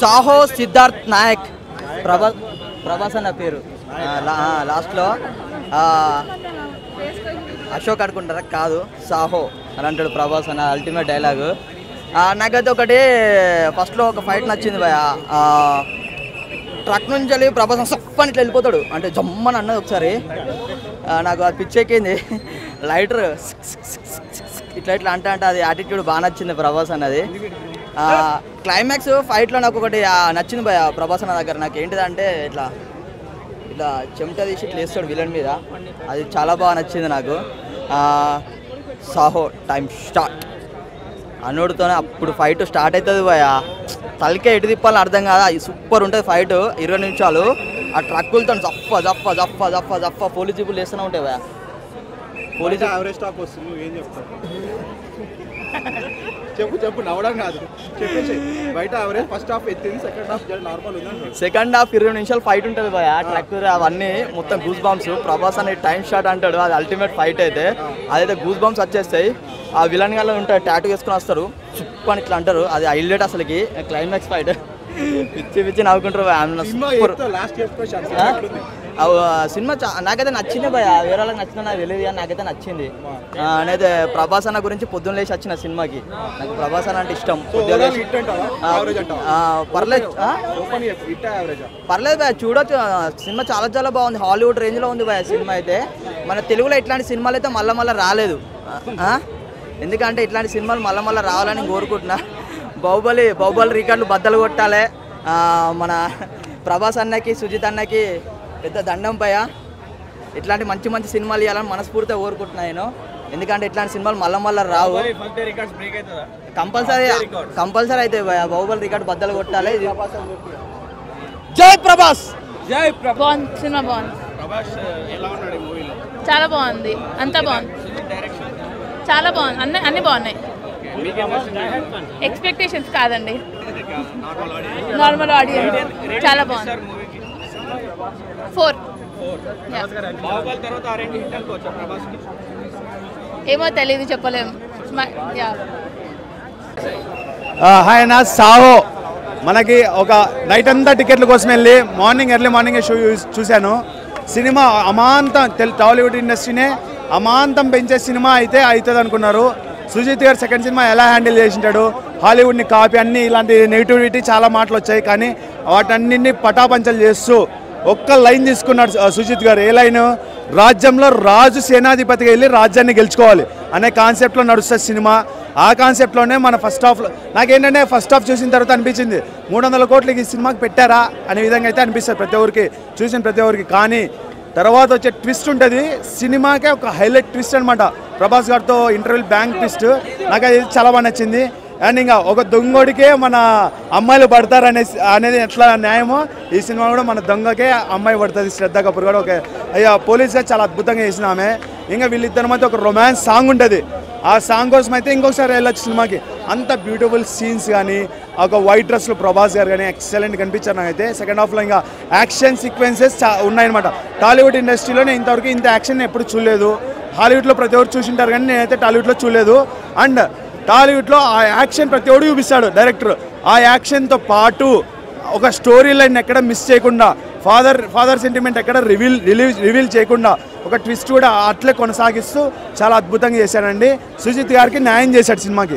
సాహో సిద్ధార్థ్ నాయక్ ప్రభా ప్రభాస్ అన్న పేరు ఆ, లా- ఆ, లాస్ట్లో ఆ, అశోక్ అనుకుంటారా కాదు సాహో అని అంటాడు ప్రభాస్ అన్న అల్టిమేట్ డైలాగు నాకైతే ఒకటి ఫస్ట్లో ఒక ఫైట్ నచ్చింది భయ ట్రక్ నుంచి వెళ్ళి ప్రభాస్ సప్పని ఇట్లా వెళ్ళిపోతాడు అంటే జమ్మని అన్నది ఒకసారి ఆ, నాకు అది పిచ్చెక్కింది లైటర్ ఇట్లా ఇట్లా అంటే అంటే అది యాటిట్యూడ్ బాగా నచ్చింది ప్రభాస్ అన్నది క్లైమాక్స్ ఫైట్లో నాకు ఒకటి ఆ, నచ్చింది భయ ప్రభాస్ అన్న దగ్గర నాకు ఏంటిదంటే ఇట్లా ఇట్లా చెమట తీసి ఇట్లా వేస్తాడు విలన్ మీద అది చాలా బాగా నచ్చింది నాకు ఆ, సాహో టైం స్టార్ట్ అనుడితోనే అప్పుడు ఫైట్ స్టార్ట్ అవుతుంది భయ తలకే ఎటు తిప్పాలని అర్థం కాదా అది సూపర్ ఉంటుంది ఫైట్ ఇరవై నిమిషాలు ఆ ట్రక్కులతో జఫ జఫ జఫ జఫ జఫ పోలీస్ జీపులు వేస్తూనే ఉంటాయి భయ పోలీసు యావరేజ్ స్టాక్ వస్తుంది నువ్వు ఏం చెప్తావు చెప్పు చెప్పు నవ్వడం కాదు చెప్పేసి బయట యావరేజ్ ఫస్ట్ హాఫ్ ఎత్తింది సెకండ్ హాఫ్ నార్మల్ ఉంది సెకండ్ హాఫ్ ఇరవై నిమిషాలు ఫైట్ ఉంటుంది భయ ట్రక్ అవన్నీ మొత్తం గూస్ బాంబ్స్ ప్రభాస్ అనే టైం షాట్ అంటాడు అది అల్టిమేట్ ఫైట్ అయితే అదైతే గూస్ బాంబ్స్ వచ్చేస్తాయి ఆ విలన్ గాలో ఉంటారు టాటూ వేసుకొని వస్తారు చుప్ అని ఇట్లా అంటారు అది హైలైట్ అసలుకి క్లైమాక్స్ ఫైట్ పిచ్చి పిచ్చి నవ్వుకుంటారు భయ. ఆమె సినిమా సూపర్ లాస్ట్ చెప్పేసి ఆ? అవ్ ఆ సినిమా చా- నాకైతే నచ్చింది భయ వేరే వాళ్ళకి నచ్చిందో నాకు తెలియదు కానీ నాకైతే నచ్చింది ఆ, నేనైతే ప్రభాస్ అన్న గురించి పొద్దున్న లేచి వచ్చిన సినిమాకి నాకు ప్రభాస్ అన్న అంటే ఇష్టం పొద్దున్న లేచి- హిట్ అంటావా ఆ, యావరేజ్ అంటావా ఆ, పర్లేదు ఆ? ఓపెన్ హిట్ యావరేజ్ పర్లేదు భయ చూడొచ్చు ఆ, సినిమా చాలా చాలా బాగుంది హాలీవుడ్ రేంజ్లో ఉంది భయ సినిమా అయితే మన తెలుగులో ఇట్లాంటి సినిమాలు అయితే మళ్ళీ మళ్ళీ రాలేదు ఆ, ఆ? ఎందుకంటే ఇట్లాంటి సినిమాలు మళ్ళీ మళ్ళీ రావాలని కోరుకుంటున్నా బాహుబలి బాహుబలి రికార్డులు బద్దలు కొట్టాలి ఆ, మన ప్రభాస్ అన్నకి సుజిత్ అన్నకి పెద్ద దండం భయ ఇట్లాంటి మంచి మంచి సినిమాలు ఇవ్వాలని మనస్ఫూర్తిగా కోరుకుంటున్నా నేను ఎందుకంటే ఇట్లాంటి సినిమాలు మళ్ళీ మళ్ళీ రావు కంపల్సరీ కంపల్సరీ అయితే భయ బాహుబలి రికార్డు బద్దలు కొట్టాలి ఇది జై ప్రభాస్ బాగుంది సినిమా బాగుంది చాలా బాగుంది అంతా బాగుంది చాలా బాగుంది అన్ని అన్ని బాగున్నాయి ఎక్స్పెక్టేషన్స్ కాదండి నార్మల్ ఆడియన్స్ చాలా బాగుంది ఫోర్ ఏమో తెలియదు చెప్పలేము స్మ- యా హాయ్ నా సాహో మనకి ఒక నైట్ అంతా టికెట్ల కోసం వెళ్ళి మార్నింగ్ ఎర్లీ మార్నింగ్ షో చూశాను సినిమా అమాంతం తెల్ టాలీవుడ్ ఇండస్ట్రీనే అమాంతం పెంచే సినిమా అయితే అవుతుంది అనుకున్నారు సుజిత్ గారు సెకండ్ సినిమా ఎలా హ్యాండిల్ చేసింటాడు హాలీవుడ్ని కాపీ అన్ని ఇలాంటి నెగిటివిటీ చాలా మాటలు వచ్చాయి కానీ వాటన్నింటినీ పటాపంచలు చేస్తూ ఒక్క లైన్ తీసుకున్నాడు సు- సుజిత్ గారు ఏ లైన్ రాజ్యంలో రాజు సేనాధిపతిగా వెళ్ళి రాజ్యాన్ని గెలుచుకోవాలి అనే కాన్సెప్ట్లో నడుస్తుంది సినిమా ఆ కాన్సెప్ట్లోనే మన ఫస్ట్ హాఫ్ నాకేంటంటే ఫస్ట్ హాఫ్ చూసిన తర్వాత అనిపించింది మూడు వందల కోట్లకి ఈ సినిమాకి పెట్టారా అనే విధంగా అయితే అనిపిస్తుంది ప్రతి ఒక్కరికి చూసిన ప్రతి ఒక్కరికి కానీ తర్వాత వచ్చే ట్విస్ట్ ఉంటుంది సినిమాకే ఒక హైలైట్ ట్విస్ట్ అనమాట ప్రభాస్ గారితో ఇంటర్వ్యూ బ్యాంక్ ట్విస్ట్ నాకు అది చాలా బాగా నచ్చింది అండ్ ఇంకా ఒక దొంగోడికే మన అమ్మాయిలు పడతారనే అనేది ఎట్లా న్యాయమో ఈ సినిమా కూడా మన దొంగకే అమ్మాయి పడుతుంది శ్రద్ధ కపూర్ కూడా ఒక అయ్యా పోలీస్గా చాలా అద్భుతంగా చేసిన ఆమె ఇంకా వీళ్ళిద్దరి మధ్య ఒక రొమాన్స్ సాంగ్ ఉంటుంది ఆ సాంగ్ కోసం అయితే ఇంకొకసారి వెళ్ళొచ్చు సినిమాకి అంత బ్యూటిఫుల్ సీన్స్ కానీ ఒక వైట్ డ్రెస్లో ప్రభాస్ గారు కానీ ఎక్సలెంట్ కనిపించారు నాకైతే సెకండ్ హాఫ్లో ఇంకా యాక్షన్ సీక్వెన్సెస్ చా ఉన్నాయన్నమాట టాలీవుడ్ ఇండస్ట్రీలోనే ఇంతవరకు ఇంత యాక్షన్ ఎప్పుడు చూడలేదు హాలీవుడ్లో ప్రతి ఒక్కరు చూసింటారు కానీ నేనైతే టాలీవుడ్లో చూడలేదు అండ్ టాలీవుడ్లో ఆ యాక్షన్ ప్రతి ఒక్కడు చూపిస్తాడు డైరెక్టర్ ఆ యాక్షన్తో పాటు ఒక స్టోరీ లైన్ ఎక్కడ మిస్ చేయకుండా ఫాదర్ ఫాదర్ సెంటిమెంట్ ఎక్కడ రివీల్ రిలీవ్ రివీల్ చేయకుండా ఒక ట్విస్ట్ కూడా అట్లే కొనసాగిస్తూ చాలా అద్భుతంగా చేశాడండి సుజిత్ గారికి న్యాయం చేశాడు సినిమాకి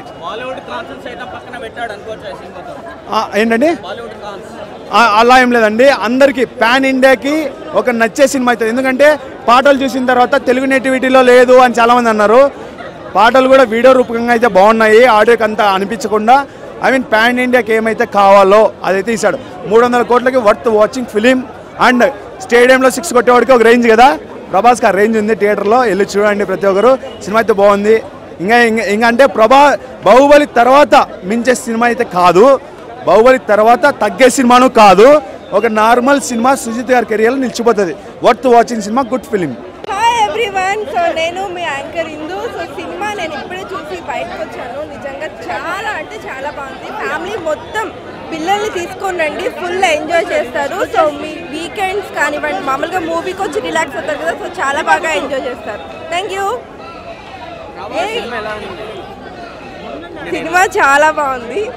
ఆ, ఏంటండి ఆ, అలా ఏం లేదండి అందరికీ పాన్ ఇండియాకి ఒక నచ్చే సినిమా అవుతుంది ఎందుకంటే పాటలు చూసిన తర్వాత తెలుగు నేటివిటీలో లేదు అని చాలామంది అన్నారు పాటలు కూడా వీడియో రూపకంగా అయితే బాగున్నాయి ఆడియోకి అంతా అనిపించకుండా ఐ మీన్ పాన్ ఇండియాకి ఏమైతే కావాలో అదైతే ఇస్తాడు మూడు వందల కోట్లకి వర్త్ వాచింగ్ ఫిలిం అండ్ స్టేడియంలో సిక్స్ కొట్టేవాడికి ఒక రేంజ్ కదా ప్రభాస్ ఆ రేంజ్ ఉంది థియేటర్లో వెళ్ళి చూడండి ప్రతి ఒక్కరు సినిమా అయితే బాగుంది ఇంకా ఇంకా ఇంకా అంటే ప్రభా బాహుబలి తర్వాత మించే సినిమా అయితే కాదు బాహుబలి తర్వాత తగ్గే సినిమాను కాదు ఒక నార్మల్ సినిమా సుజిత్ గారి కెరియర్లో నిలిచిపోతుంది worth watching cinema good film hi everyone so నేను మీ యాంకర్ ఇందు సో సినిమా నేను ఇప్పుడే చూసి బయటకు వచ్చాను నిజంగా చాలా అంటే చాలా బాగుంది ఫ్యామిలీ మొత్తం పిల్లల్ని తీసుకొని రండి ఫుల్ ఎంజాయ్ చేస్తారు సో మీ వీకెండ్స్ కానివ్వండి మామూలుగా మూవీకి వచ్చి రిలాక్స్ అవుతారు కదా సో చాలా బాగా ఎంజాయ్ చేస్తారు థ్యాంక్ యూ సినిమా చాలా బాగుంది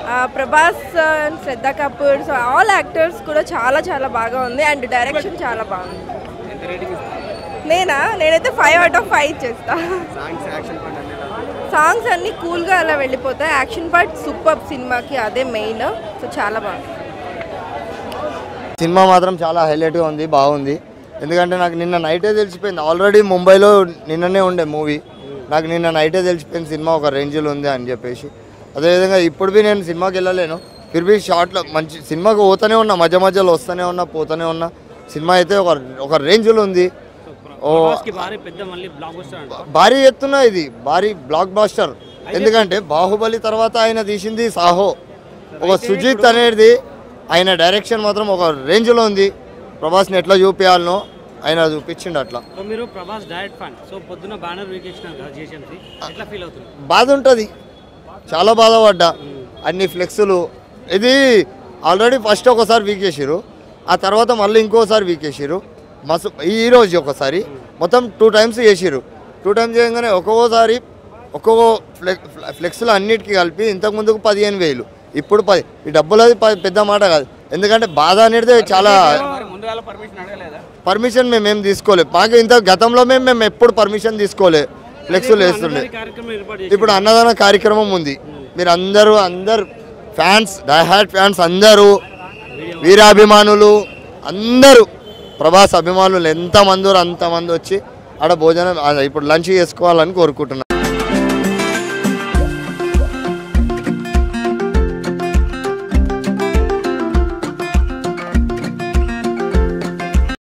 ఆ, Prabhas and Shraddha Kapoor so all actors కూడా చాలా చాలా బాగా ఉంది అండ్ డైరెక్షన్ చాలా బాగుంది నేనా నేనైతే ఫైవ్ అవుట్ ఆఫ్ ఫైవ్ ఇచ్చేస్తా సాంగ్స్ అన్నీ కూల్గా అలా వెళ్ళిపోతాయి యాక్షన్ పార్ట్ సూపర్ సినిమాకి అదే మెయిన్ సో చాలా బాగుంది సినిమా మాత్రం చాలా హైలైట్గా ఉంది బాగుంది ఎందుకంటే నాకు నిన్న నైటే తెలిసిపోయింది ఆల్రెడీ ముంబైలో నిన్ననే ఉండే మూవీ నాకు నిన్న నైటే తెలిసిపోయింది సినిమా ఒక రేంజ్లో ఉంది అని చెప్పేసి అదేవిధంగా ఇప్పుడు బి నేను సినిమాకి వెళ్ళలేను ఫిర్బీ షార్ట్లో మంచి సినిమాకి పోతూనే ఉన్నా మధ్య మధ్యలో వస్తూనే ఉన్నా పోతూనే ఉన్నా సినిమా అయితే ఒక ఒక రేంజ్లో ఉంది ఓ భారీ పెద్ద మళ్ళీ బ్లాక్ బస్టర్ అంట భారీ ఎత్తున ఇది భారీ బ్లాక్ బాస్టర్ ఎందుకంటే బాహుబలి తర్వాత ఆయన తీసింది సాహో ఒక సుజిత్ అనేది ఆయన డైరెక్షన్ మాత్రం ఒక రేంజ్లో ఉంది ప్రభాస్ని ఎట్లా చూపించాలనో ఆయన చూపించిండు అట్లా సో మీరు ప్రభాస్ డైరెక్ట్ ఫ్యాన్ సో పొద్దున బ్యానర్ వీకేసినారు కదా జేసీఎంసీ ఎట్లా ఫీల్ అవుతుంది బాధ ఉంటుంది చాలా బాధపడ్డా అన్ని ఫ్లెక్సులు ఇది ఆల్రెడీ ఫస్ట్ ఒకసారి వీకేసారు ఆ తర్వాత మళ్ళీ ఇంకోసారి వీకేసారు మస్తు ఈ రోజు ఒకసారి మొత్తం టూ టైమ్స్ చేసిరు టూ టైమ్స్ చేయగానే ఒక్కొక్కసారి ఒక్కొక్క ఫ్లెక్ ఫ్లెక్స్లు అన్నిటికీ కలిపి ఇంతకు ముందుకు పదిహేను వేలు ఇప్పుడు పది ఈ డబ్బులు అది ప- పెద్ద మాట కాదు ఎందుకంటే బాధ అనేది చాలా పర్మిషన్ మేము ఏం తీసుకోలేదు మాకు ఇంత గతంలో మేము మేము ఎప్పుడు పర్మిషన్ తీసుకోలే ఫ్లెక్స్లు వేస్తుండే ఈ కార్యక్రమం ఏర్పాటు చేసి ఇప్పుడు అన్నదాన కార్యక్రమం ఉంది మీరు అందరూ అందరు ఫ్యాన్స్ డైహార్ట్ ఫ్యాన్స్ అందరూ వీరాభిమానులు అందరూ ప్రభాస్ అభిమానులు ఎంతమంది అంతమంది వచ్చి ఆడ భోజనం ఆ, ఇప్పుడు లంచ్ చేసుకోవాలని కోరుకుంటున్నాను